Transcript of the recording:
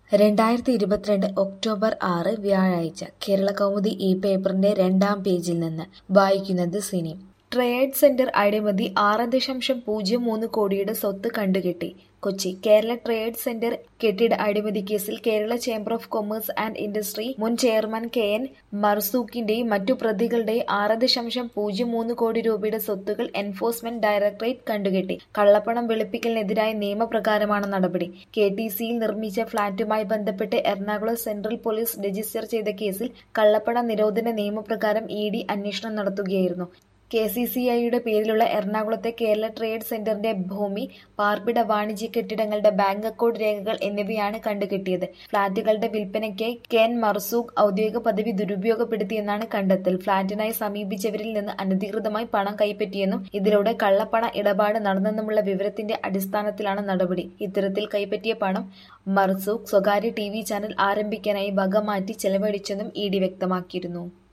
രണ്ടായിരത്തി ഇരുപത്തിരണ്ട് ഒക്ടോബർ ആറ് വ്യാഴാഴ്ച കേരളകൗമുദി ഈ പേപ്പറിന്റെ രണ്ടാം പേജിൽ നിന്ന് വായിക്കുന്നത് സിനി ട്രേഡ് സെന്റർ അഴിമതി ആറ് ദശാംശം പൂജ്യം മൂന്ന് കോടിയുടെ സ്വത്ത് കണ്ടുകെട്ടി കൊച്ചി കേരള ട്രേഡ് സെന്റർ കെട്ടിട അഴിമതി കേസിൽ Kerala chamber of commerce and industry മുൻ ചെയർമാൻ കെ എൻ മർസൂക്കിന്റെയും മറ്റു പ്രതികളുടെയും ആറ് ദശാംശം പൂജ്യം മൂന്ന് കോടി രൂപയുടെ സ്വത്തുകൾ എൻഫോഴ്സ്മെന്റ് ഡയറക്ടറേറ്റ് കണ്ടുകെട്ടി കള്ളപ്പണം വെളുപ്പിക്കലിനെതിരായ നിയമപ്രകാരമാണ് നടപടി കെ ടി സിയിൽ നിർമ്മിച്ച ഫ്ളാറ്റുമായി ബന്ധപ്പെട്ട് എറണാകുളം സെൻട്രൽ പോലീസ് രജിസ്റ്റർ ചെയ്ത കേസിൽ കള്ളപ്പണ നിരോധന നിയമപ്രകാരം ഇ ഡി അന്വേഷണം നടത്തുകയായിരുന്നു കെ സി സി ഐയുടെ പേരിലുള്ള എറണാകുളത്തെ കേരള ട്രേഡ് സെന്ററിന്റെ ഭൂമി പാർപ്പിട വാണിജ്യ കെട്ടിടങ്ങളുടെ ബാങ്ക് അക്കൗണ്ട് രേഖകൾ എന്നിവയാണ് കണ്ടുകെട്ടിയത് ഫ്ളാറ്റുകളുടെ വിൽപ്പനയ്ക്ക് കെൻ മർസൂഖ് ഔദ്യോഗിക പദവി ദുരുപയോഗപ്പെടുത്തിയെന്നാണ് കണ്ടെത്തൽ ഫ്ളാറ്റിനായി സമീപിച്ചവരിൽ നിന്ന് അനധികൃതമായി പണം കൈപ്പറ്റിയെന്നും ഇതിലൂടെ കള്ളപ്പണ ഇടപാട് നടന്നെന്നുമുള്ള വിവരത്തിന്റെ അടിസ്ഥാനത്തിലാണ് നടപടി ഇത്തരത്തിൽ കൈപ്പറ്റിയ പണം മർസൂഖ് സ്വകാര്യ ടി വി ചാനൽ ആരംഭിക്കാനായി വകമാറ്റി ചെലവഴിച്ചെന്നും ഇ ഡി വ്യക്തമാക്കിയിരുന്നു